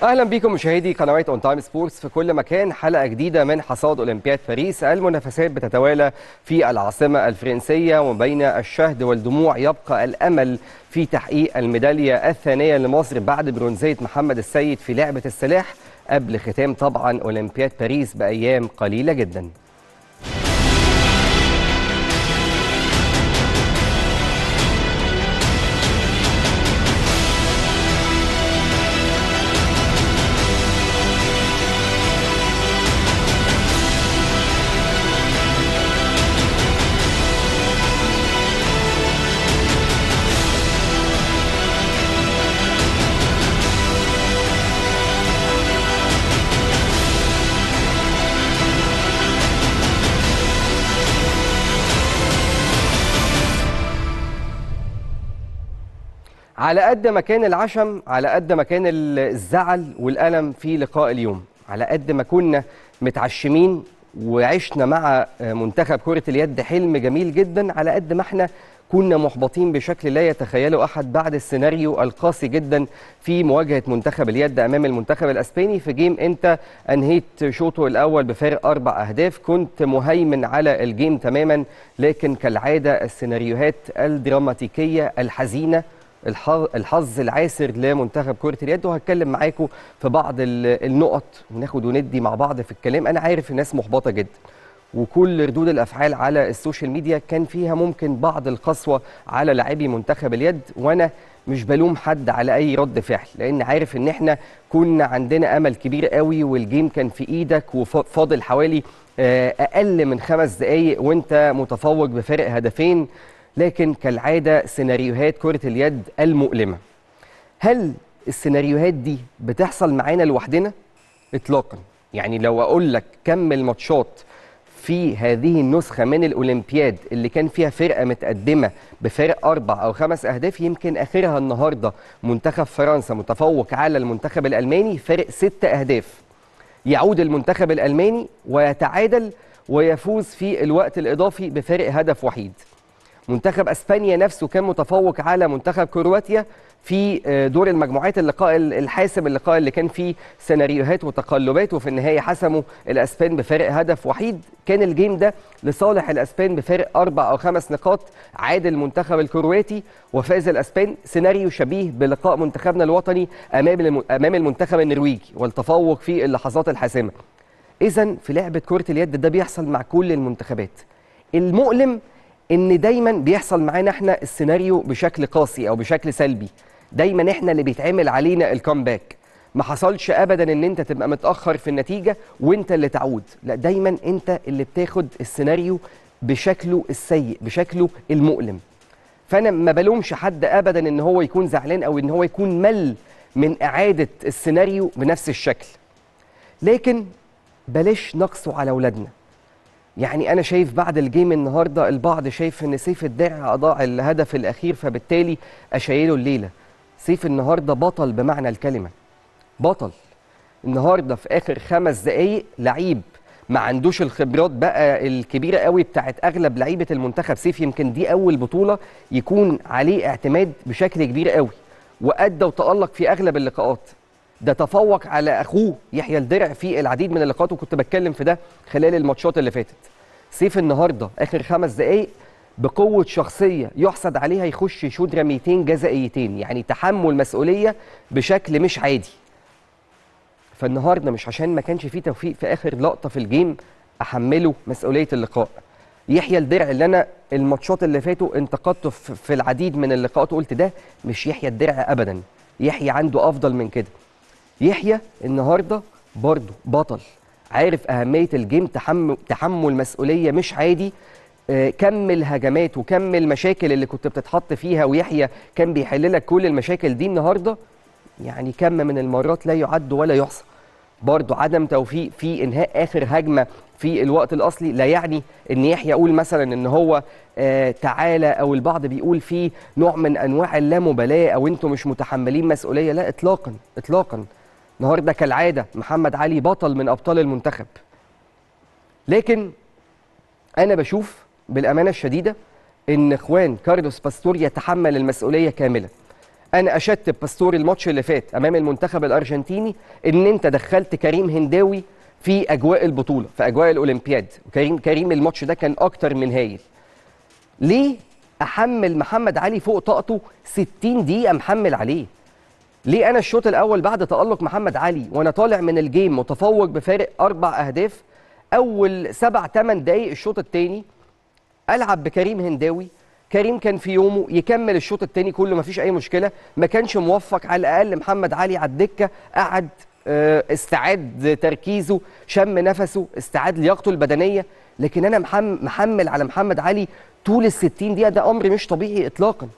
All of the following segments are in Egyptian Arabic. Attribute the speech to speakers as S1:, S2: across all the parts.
S1: اهلا بكم مشاهدي قنوات اون تايم سبورتس في كل مكان حلقه جديده من حصاد اولمبياد باريس المنافسات بتتوالى في العاصمه الفرنسيه وبين الشهد والدموع يبقى الامل في تحقيق الميداليه الثانيه لمصر بعد برونزيه محمد السيد في لعبه السلاح قبل ختام طبعا اولمبياد باريس بايام قليله جدا على قد ما كان العشم على قد ما كان الزعل والألم في لقاء اليوم على قد ما كنا متعشمين وعشنا مع منتخب كرة اليد حلم جميل جدا على قد ما احنا كنا محبطين بشكل لا يتخيله أحد بعد السيناريو القاسي جدا في مواجهة منتخب اليد أمام المنتخب الأسباني في جيم أنت أنهيت شوطه الأول بفارق أربع أهداف كنت مهيمن على الجيم تماما لكن كالعادة السيناريوهات الدراماتيكية الحزينة الحظ العاسر لمنتخب كرة اليد وهتكلم معاكم في بعض النقط وناخد وندي مع بعض في الكلام أنا عارف الناس محبطة جدا وكل ردود الأفعال على السوشيال ميديا كان فيها ممكن بعض القسوة على لاعبي منتخب اليد وأنا مش بلوم حد على أي رد فعل لأن عارف إن إحنا كنا عندنا أمل كبير قوي والجيم كان في إيدك وفاضل حوالي أقل من خمس دقايق وأنت متفوق بفارق هدفين لكن كالعاده سيناريوهات كره اليد المؤلمه. هل السيناريوهات دي بتحصل معانا لوحدنا؟ اطلاقا. يعني لو اقول لك كم الماتشات في هذه النسخه من الاولمبياد اللي كان فيها فرقه متقدمه بفارق اربع او خمس اهداف يمكن اخرها النهارده منتخب فرنسا متفوق على المنتخب الالماني فارق ست اهداف. يعود المنتخب الالماني ويتعادل ويفوز في الوقت الاضافي بفارق هدف وحيد. منتخب اسبانيا نفسه كان متفوق على منتخب كرواتيا في دور المجموعات اللقاء الحاسم اللقاء اللي كان فيه سيناريوهات وتقلبات وفي النهايه حسموا الاسبان بفارق هدف وحيد كان الجيم ده لصالح الاسبان بفارق اربع او خمس نقاط عاد المنتخب الكرواتي وفاز الاسبان سيناريو شبيه بلقاء منتخبنا الوطني امام امام المنتخب النرويجي والتفوق في اللحظات الحاسمه اذا في لعبه كره اليد ده بيحصل مع كل المنتخبات المؤلم ان دايما بيحصل معانا احنا السيناريو بشكل قاسي او بشكل سلبي دايما احنا اللي بيتعمل علينا الكامباك ما حصلش ابدا ان انت تبقى متاخر في النتيجه وانت اللي تعود لا دايما انت اللي بتاخد السيناريو بشكله السيء بشكله المؤلم فانا ما بلومش حد ابدا ان هو يكون زعلان او ان هو يكون مل من اعاده السيناريو بنفس الشكل لكن بلاش نقصه على اولادنا يعني انا شايف بعد الجيم النهارده البعض شايف ان سيف الدرع اضاع الهدف الاخير فبالتالي اشيله الليله سيف النهارده بطل بمعنى الكلمه بطل النهارده في اخر خمس دقايق لعيب ما عندوش الخبرات بقى الكبيره قوي بتاعت اغلب لعيبه المنتخب سيف يمكن دي اول بطوله يكون عليه اعتماد بشكل كبير قوي وادى وتالق في اغلب اللقاءات ده تفوق على اخوه يحيى الدرع في العديد من اللقاءات وكنت بتكلم في ده خلال الماتشات اللي فاتت سيف النهارده اخر خمس دقائق بقوه شخصيه يحسد عليها يخش يشوط رميتين جزائيتين يعني تحمل مسؤوليه بشكل مش عادي فالنهارده مش عشان ما كانش فيه توفيق في اخر لقطه في الجيم احمله مسؤوليه اللقاء يحيى الدرع اللي انا الماتشات اللي فاتوا انتقدته في العديد من اللقاءات وقلت ده مش يحيى الدرع ابدا يحيى عنده افضل من كده يحيى النهارده برضه بطل عارف اهميه الجيم تحمل تحمل مسؤوليه مش عادي آه كم الهجمات وكم المشاكل اللي كنت بتتحط فيها ويحيى كان بيحل لك كل المشاكل دي النهارده يعني كم من المرات لا يعد ولا يحصى برضه عدم توفيق في انهاء اخر هجمه في الوقت الاصلي لا يعني ان يحيى يقول مثلا ان هو آه تعالى او البعض بيقول في نوع من انواع اللامبالاه او انتم مش متحملين مسؤوليه لا اطلاقا اطلاقا النهارده كالعاده محمد علي بطل من ابطال المنتخب لكن انا بشوف بالامانه الشديده ان اخوان كارلوس باستور يتحمل المسؤوليه كامله انا اشدت باستور الماتش اللي فات امام المنتخب الارجنتيني ان انت دخلت كريم هنداوي في اجواء البطوله في اجواء الاولمبياد وكريم كريم الماتش ده كان اكتر من هايل ليه احمل محمد علي فوق طاقته 60 دقيقه محمل عليه ليه انا الشوط الاول بعد تالق محمد علي وانا طالع من الجيم متفوق بفارق اربع اهداف اول سبع ثمان دقايق الشوط الثاني العب بكريم هنداوي كريم كان في يومه يكمل الشوط الثاني كله ما فيش اي مشكله ما كانش موفق على الاقل محمد علي على الدكه قعد آه، استعاد تركيزه شم نفسه استعاد لياقته البدنيه لكن انا محم- محمل على محمد علي طول ال 60 دقيقه ده امر مش طبيعي اطلاقا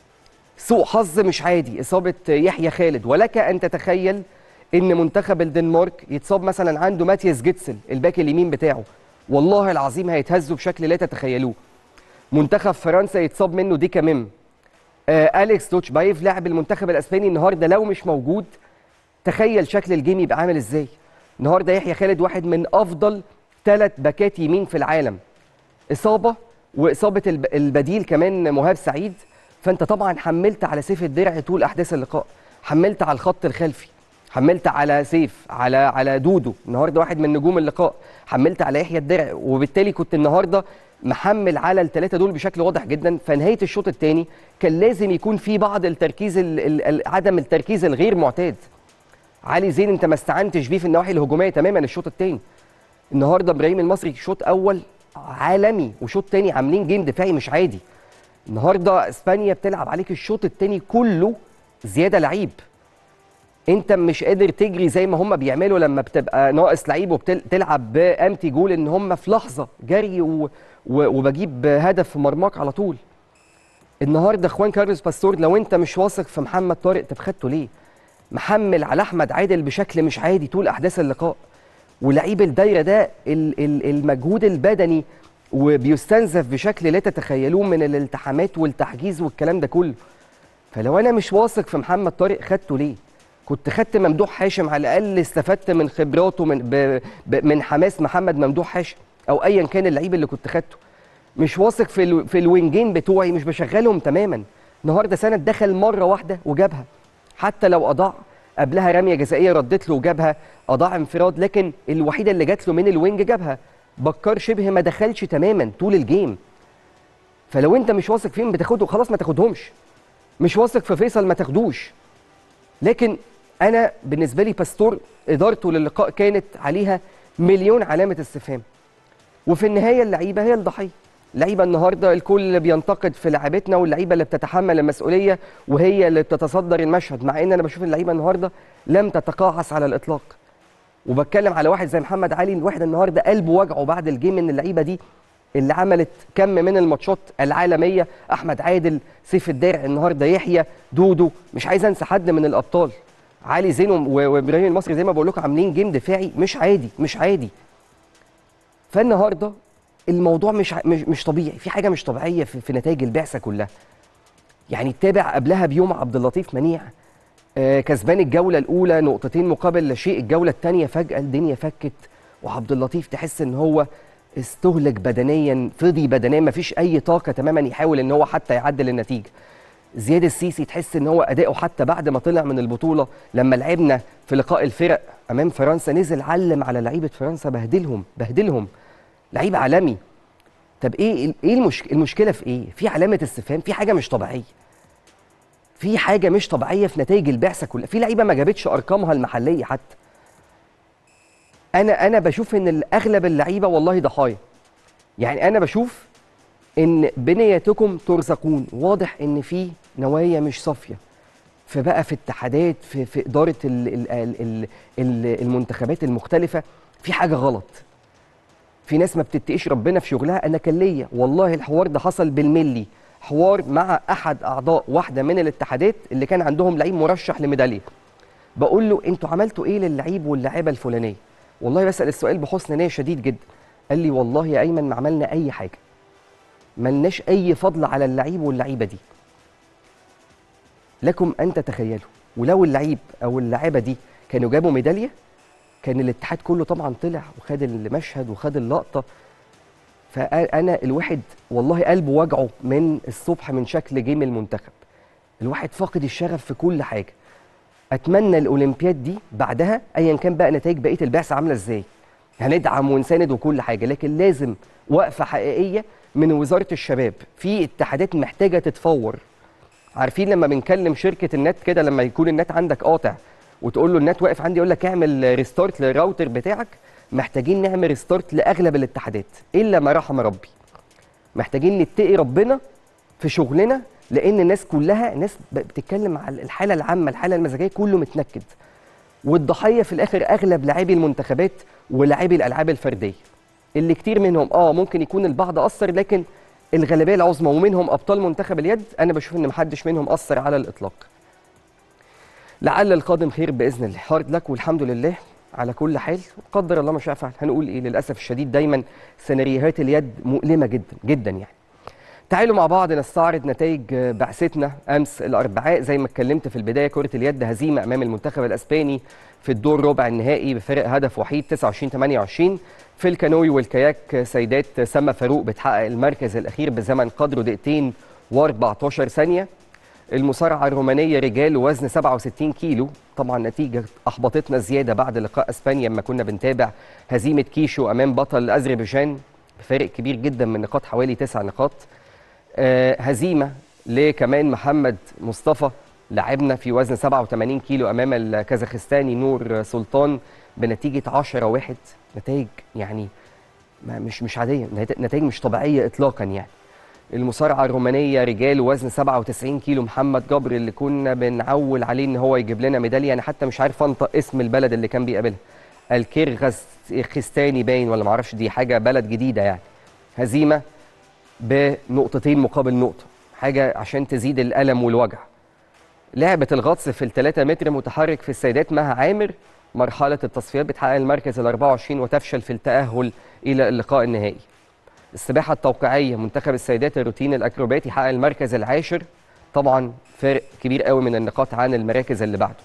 S1: سوء حظ مش عادي اصابه يحيى خالد ولك ان تتخيل ان منتخب الدنمارك يتصاب مثلا عنده ماتياس جيتسل الباك اليمين بتاعه والله العظيم هيتهزوا بشكل لا تتخيلوه منتخب فرنسا يتصاب منه ديكا ميم آه اليكس دوتشبايف لاعب المنتخب الاسباني النهارده لو مش موجود تخيل شكل الجيم يبقى عامل ازاي النهارده يحيى خالد واحد من افضل ثلاث باكات يمين في العالم اصابه واصابه الب- البديل كمان مهاب سعيد فانت طبعا حملت على سيف الدرع طول احداث اللقاء حملت على الخط الخلفي حملت على سيف على على دودو النهارده واحد من نجوم اللقاء حملت على يحيى الدرع وبالتالي كنت النهارده محمل على الثلاثه دول بشكل واضح جدا فنهايه الشوط الثاني كان لازم يكون في بعض التركيز ال- ال- ال- عدم التركيز الغير معتاد علي زين انت ما استعنتش بيه في النواحي الهجوميه تماما الشوط الثاني النهارده ابراهيم المصري شوط اول عالمي وشوط تاني عاملين جيم دفاعي مش عادي النهارده اسبانيا بتلعب عليك الشوط التاني كله زياده لعيب انت مش قادر تجري زي ما هم بيعملوا لما بتبقى ناقص لعيب وبتلعب بامتي جول ان هم في لحظه جري و... و... وبجيب هدف في مرماك على طول النهارده اخوان كارلوس باستور لو انت مش واثق في محمد طارق طب خدته ليه محمل على احمد عادل بشكل مش عادي طول احداث اللقاء ولعيب الدايره ده ال- ال- المجهود البدني وبيستنزف بشكل لا تتخيلوه من الالتحامات والتحجيز والكلام ده كله فلو انا مش واثق في محمد طارق خدته ليه كنت خدت ممدوح هاشم على الاقل استفدت من خبراته من ب ب من حماس محمد ممدوح هاشم او ايا كان اللعيب اللي كنت خدته مش واثق في ال في الوينجين بتوعي مش بشغلهم تماما النهارده سند دخل مره واحده وجابها حتى لو اضاع قبلها رميه جزائيه ردت له وجابها اضاع انفراد لكن الوحيده اللي جات له من الوينج جابها بكار شبه ما دخلش تماما طول الجيم فلو انت مش واثق فيهم بتاخده خلاص ما تاخدهمش مش واثق في فيصل ما تاخدوش لكن انا بالنسبه لي باستور ادارته للقاء كانت عليها مليون علامه استفهام وفي النهايه اللعيبه هي الضحيه اللعيبه النهارده الكل بينتقد في لعيبتنا واللعيبه اللي بتتحمل المسؤوليه وهي اللي بتتصدر المشهد مع ان انا بشوف اللعيبه النهارده لم تتقاعس على الاطلاق وبتكلم على واحد زي محمد علي الواحد النهارده قلبه وجعه بعد الجيم ان اللعيبه دي اللي عملت كم من الماتشات العالميه احمد عادل سيف الدارع النهارده يحيى دودو مش عايز انسى حد من الابطال علي زين و- وابراهيم المصري زي ما بقول لكم عاملين جيم دفاعي مش عادي مش عادي فالنهارده الموضوع مش ع- مش مش طبيعي في حاجه مش طبيعيه في, في نتائج البعثه كلها يعني تتابع قبلها بيوم عبد اللطيف منيع آه، كسبان الجوله الاولى نقطتين مقابل لا شيء الجوله الثانيه فجاه الدنيا فكت وعبد اللطيف تحس ان هو استهلك بدنيا فضي بدنيا مفيش اي طاقه تماما يحاول ان هو حتى يعدل النتيجه زياد السيسي تحس ان هو اداؤه حتى بعد ما طلع من البطوله لما لعبنا في لقاء الفرق امام فرنسا نزل علم على لعيبه فرنسا بهدلهم بهدلهم لعيب عالمي طب ايه ايه المشك... المشكله في ايه في علامه استفهام في حاجه مش طبيعيه في حاجه مش طبيعيه في نتائج البعثه كلها في لعيبه ما جابتش ارقامها المحليه حتى انا انا بشوف ان اغلب اللعيبه والله ضحايا يعني انا بشوف ان بنيتكم ترزقون واضح ان في نوايا مش صافيه فبقى في اتحادات في في اداره ال ال ال ال ال المنتخبات المختلفه في حاجه غلط في ناس ما بتتقيش ربنا في شغلها انا كان ليا والله الحوار ده حصل بالملي حوار مع احد اعضاء واحده من الاتحادات اللي كان عندهم لعيب مرشح لميداليه بقول له انتوا عملتوا ايه للعيب واللاعيبه الفلانيه والله بسال السؤال بحسن نيه شديد جدا قال لي والله يا ايمن ما عملنا اي حاجه ملناش اي فضل على اللعيب واللعيبه دي لكم ان تتخيلوا ولو اللعيب او اللاعبه دي كانوا جابوا ميداليه كان الاتحاد كله طبعا طلع وخد المشهد وخد اللقطه فانا الواحد والله قلبه وجعه من الصبح من شكل جيم المنتخب الواحد فاقد الشغف في كل حاجه اتمنى الاولمبياد دي بعدها ايا كان بقى نتائج بقيه البعثه عامله ازاي هندعم ونساند وكل حاجه لكن لازم وقفه حقيقيه من وزاره الشباب في اتحادات محتاجه تتفور عارفين لما بنكلم شركه النت كده لما يكون النت عندك قاطع وتقول له النت واقف عندي يقول لك اعمل ريستارت للراوتر بتاعك محتاجين نعمل ريستارت لاغلب الاتحادات الا ما رحم ربي محتاجين نتقي ربنا في شغلنا لان الناس كلها ناس بتتكلم على الحاله العامه الحاله المزاجيه كله متنكد والضحيه في الاخر اغلب لاعبي المنتخبات ولاعبي الالعاب الفرديه اللي كتير منهم اه ممكن يكون البعض اثر لكن الغالبيه العظمى ومنهم ابطال منتخب اليد انا بشوف ان محدش منهم اثر على الاطلاق لعل القادم خير باذن الله هارد لك والحمد لله على كل حال قدر الله ما شاء فعل هنقول ايه للاسف الشديد دايما سيناريوهات اليد مؤلمه جدا جدا يعني تعالوا مع بعض نستعرض نتائج بعثتنا امس الاربعاء زي ما اتكلمت في البدايه كره اليد هزيمه امام المنتخب الاسباني في الدور ربع النهائي بفرق هدف وحيد 29 28 في الكانوي والكاياك سيدات سما فاروق بتحقق المركز الاخير بزمن قدره دقيقتين و14 ثانيه المصارعه الرومانيه رجال وزن 67 كيلو طبعا نتيجه احبطتنا زياده بعد لقاء اسبانيا لما كنا بنتابع هزيمه كيشو امام بطل اذربيجان بفارق كبير جدا من نقاط حوالي 9 نقاط آه هزيمه لكمان محمد مصطفى لاعبنا في وزن 87 كيلو امام الكازاخستاني نور سلطان بنتيجه 10 1 نتائج يعني مش مش عاديه نتائج مش طبيعيه اطلاقا يعني المصارعه الرومانيه رجال وزن 97 كيلو محمد جبر اللي كنا بنعول عليه ان هو يجيب لنا ميداليه انا حتى مش عارف انطق اسم البلد اللي كان بيقابلها الكيرغستاني باين ولا معرفش دي حاجه بلد جديده يعني هزيمه بنقطتين مقابل نقطه حاجه عشان تزيد الالم والوجع لعبه الغطس في الثلاثة متر متحرك في السيدات مها عامر مرحله التصفيات بتحقق المركز ال 24 وتفشل في التاهل الى اللقاء النهائي السباحه التوقيعيه منتخب السيدات الروتين الاكروباتي حقق المركز العاشر طبعا فرق كبير قوي من النقاط عن المراكز اللي بعده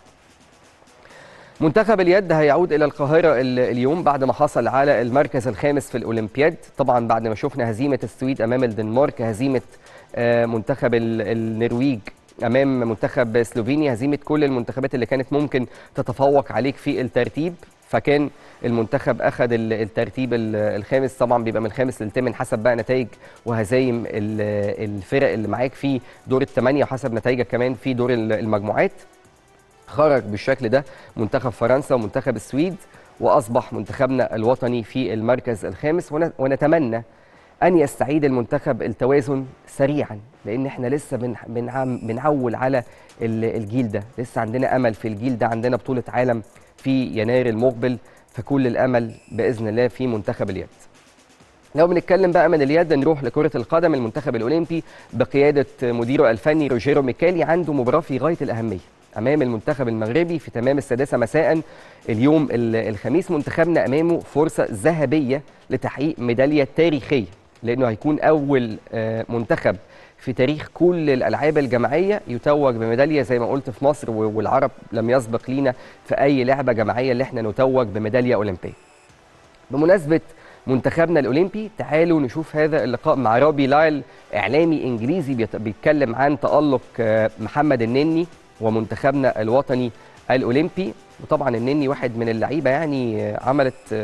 S1: منتخب اليد هيعود الى القاهره اليوم بعد ما حصل على المركز الخامس في الاولمبياد طبعا بعد ما شفنا هزيمه السويد امام الدنمارك هزيمه منتخب النرويج امام منتخب سلوفينيا هزيمه كل المنتخبات اللي كانت ممكن تتفوق عليك في الترتيب فكان المنتخب اخذ الترتيب الخامس طبعا بيبقى من الخامس للثامن حسب بقى نتائج وهزايم الفرق اللي معاك في دور الثمانيه وحسب نتائجك كمان في دور المجموعات خرج بالشكل ده منتخب فرنسا ومنتخب السويد واصبح منتخبنا الوطني في المركز الخامس ونتمنى ان يستعيد المنتخب التوازن سريعا لان احنا لسه بنعول على الجيل ده لسه عندنا امل في الجيل ده عندنا بطوله عالم في يناير المقبل فكل الامل باذن الله في منتخب اليد لو بنتكلم بقى من اليد نروح لكرة القدم المنتخب الأولمبي بقيادة مديره الفني روجيرو ميكالي عنده مباراة في غاية الأهمية أمام المنتخب المغربي في تمام السادسة مساء اليوم الخميس منتخبنا أمامه فرصة ذهبية لتحقيق ميدالية تاريخية لأنه هيكون أول منتخب في تاريخ كل الالعاب الجماعيه يتوج بميداليه زي ما قلت في مصر والعرب لم يسبق لينا في اي لعبه جماعيه اللي احنا نتوج بميداليه اولمبيه. بمناسبه منتخبنا الاولمبي تعالوا نشوف هذا اللقاء مع رابي لايل اعلامي انجليزي بيتكلم عن تالق محمد النني ومنتخبنا الوطني الاولمبي وطبعا النني واحد من اللعيبه يعني عملت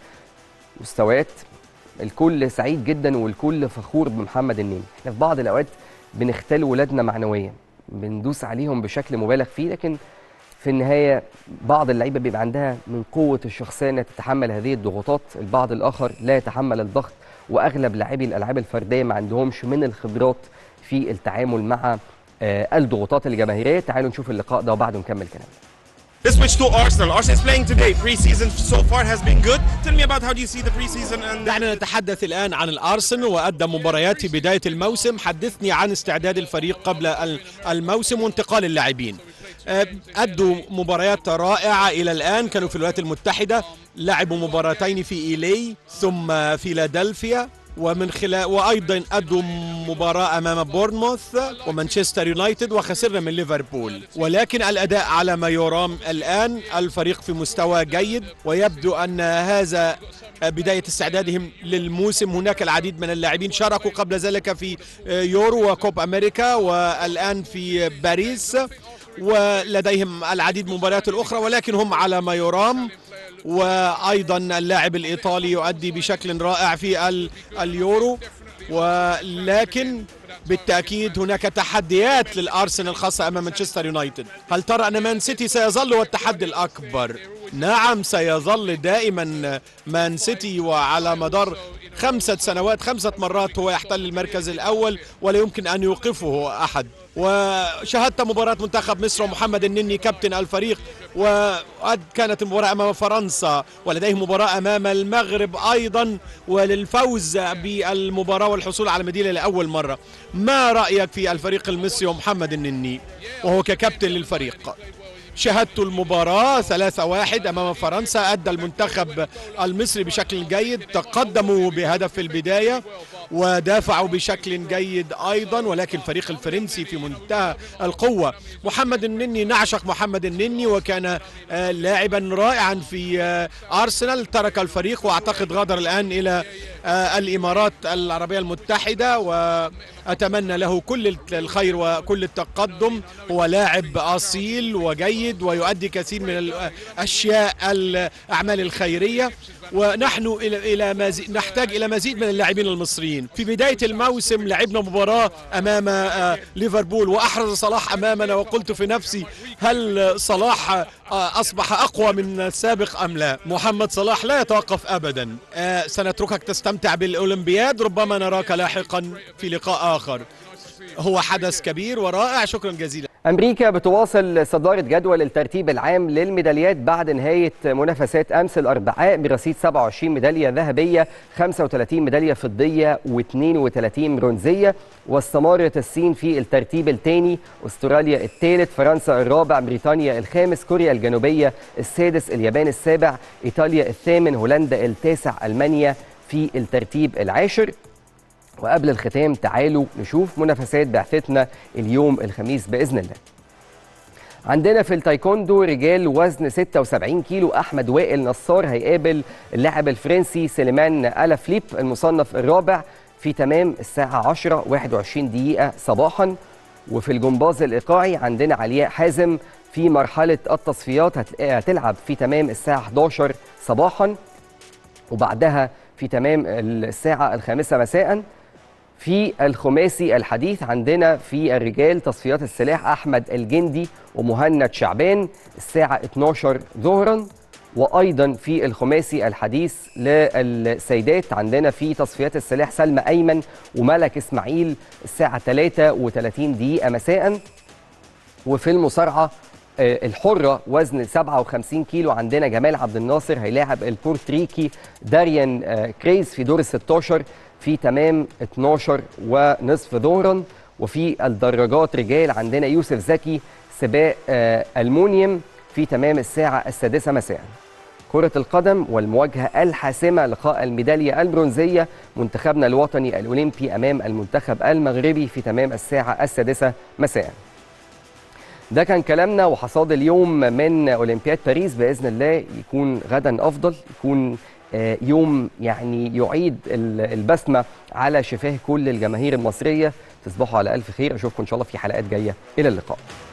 S1: مستويات الكل سعيد جدا والكل فخور بمحمد النني احنا في بعض الاوقات بنختل ولادنا معنويا بندوس عليهم بشكل مبالغ فيه لكن في النهايه بعض اللعيبه بيبقى عندها من قوه الشخصيه انها تتحمل هذه الضغوطات البعض الاخر لا يتحمل الضغط واغلب لاعبي الالعاب الفرديه ما عندهمش من الخبرات في التعامل مع الضغوطات الجماهيريه تعالوا نشوف اللقاء ده وبعده نكمل كلامنا
S2: Let's switch to Arsenal. Arsenal is playing today. Pre-season so far has been good. Tell me about how do you see the pre-season and
S3: دعنا نتحدث الآن عن الأرسنال وأدى مباريات في بداية الموسم حدثني عن استعداد الفريق قبل الموسم وانتقال اللاعبين أدوا مباريات رائعة إلى الآن كانوا في الولايات المتحدة لعبوا مباراتين في إيلي ثم فيلادلفيا ومن خلال وايضا ادوا مباراه امام بورنموث ومانشستر يونايتد وخسرنا من ليفربول ولكن الاداء على ما يرام الان الفريق في مستوى جيد ويبدو ان هذا بداية استعدادهم للموسم هناك العديد من اللاعبين شاركوا قبل ذلك في يورو وكوب أمريكا والآن في باريس ولديهم العديد من المباريات الأخرى ولكن هم على ما يرام وأيضا اللاعب الإيطالي يؤدي بشكل رائع في ال- اليورو ولكن بالتأكيد هناك تحديات للأرسنال خاصة أمام مانشستر يونايتد هل ترى أن مان سيتي سيظل هو التحدي الأكبر نعم سيظل دائما مان سيتي وعلى مدار خمسة سنوات خمسة مرات هو يحتل المركز الأول ولا يمكن أن يوقفه أحد وشاهدت مباراة منتخب مصر ومحمد النني كابتن الفريق وكانت المباراة أمام فرنسا ولديه مباراة أمام المغرب أيضا وللفوز بالمباراة والحصول على المدينة لأول مرة ما رأيك في الفريق المصري ومحمد النني وهو ككابتن للفريق شاهدت المباراة 3-1 أمام فرنسا أدى المنتخب المصري بشكل جيد تقدموا بهدف في البداية ودافعوا بشكل جيد أيضا ولكن الفريق الفرنسي في منتهى القوة محمد النني نعشق محمد النني وكان آه، لاعبا رائعا في آه، أرسنال ترك الفريق وأعتقد غادر الآن إلى آه، الإمارات العربية المتحدة وأتمنى له كل الخير وكل التقدم هو لاعب أصيل وجيد ويؤدي كثير من الأشياء الأعمال الخيرية ونحن إلى إلى مزيد نحتاج إلى مزيد من اللاعبين المصريين في بداية الموسم لعبنا مباراة أمام آه، ليفربول وأحرز صلاح أمامنا وقلت في نفسي هل صلاح آه، أصبح أقوى من السابق أم لا محمد صلاح لا يتوقف أبدا آه، سنتركك تستمتع بالأولمبياد ربما نراك لاحقا في لقاء آخر هو حدث كبير ورائع شكرا جزيلا
S1: أمريكا بتواصل صدارة جدول الترتيب العام للميداليات بعد نهاية منافسات أمس الأربعاء برصيد 27 ميدالية ذهبية 35 ميدالية فضية و32 برونزية واستمرت الصين في الترتيب الثاني أستراليا الثالث فرنسا الرابع بريطانيا الخامس كوريا الجنوبية السادس اليابان السابع إيطاليا الثامن هولندا التاسع ألمانيا في الترتيب العاشر وقبل الختام تعالوا نشوف منافسات بعثتنا اليوم الخميس بإذن الله عندنا في التايكوندو رجال وزن 76 كيلو أحمد وائل نصار هيقابل اللاعب الفرنسي سليمان ألا فليب المصنف الرابع في تمام الساعة 10 21 دقيقة صباحا وفي الجمباز الإيقاعي عندنا علياء حازم في مرحلة التصفيات هت- هتلعب في تمام الساعة 11 صباحا وبعدها في تمام الساعة الخامسة مساء في الخماسي الحديث عندنا في الرجال تصفيات السلاح أحمد الجندي ومهند شعبان الساعة 12 ظهرا وأيضا في الخماسي الحديث للسيدات عندنا في تصفيات السلاح سلمى أيمن وملك إسماعيل الساعة 33 دقيقة مساءً وفي المصارعه آه، الحره وزن 57 كيلو عندنا جمال عبد الناصر هيلاعب البورتريكي داريان آه، كريز في دور ال 16 في تمام 12 ونصف ظهرا وفي الدراجات رجال عندنا يوسف زكي سباق آه، المونيوم في تمام الساعه السادسه مساء كرة القدم والمواجهة الحاسمة لقاء الميدالية البرونزية منتخبنا الوطني الأولمبي أمام المنتخب المغربي في تمام الساعة السادسة مساءً ده كان كلامنا وحصاد اليوم من اولمبياد باريس باذن الله يكون غدا افضل يكون آه، يوم يعني يعيد ال- البسمه على شفاه كل الجماهير المصريه تصبحوا على الف خير اشوفكم ان شاء الله في حلقات جايه الى اللقاء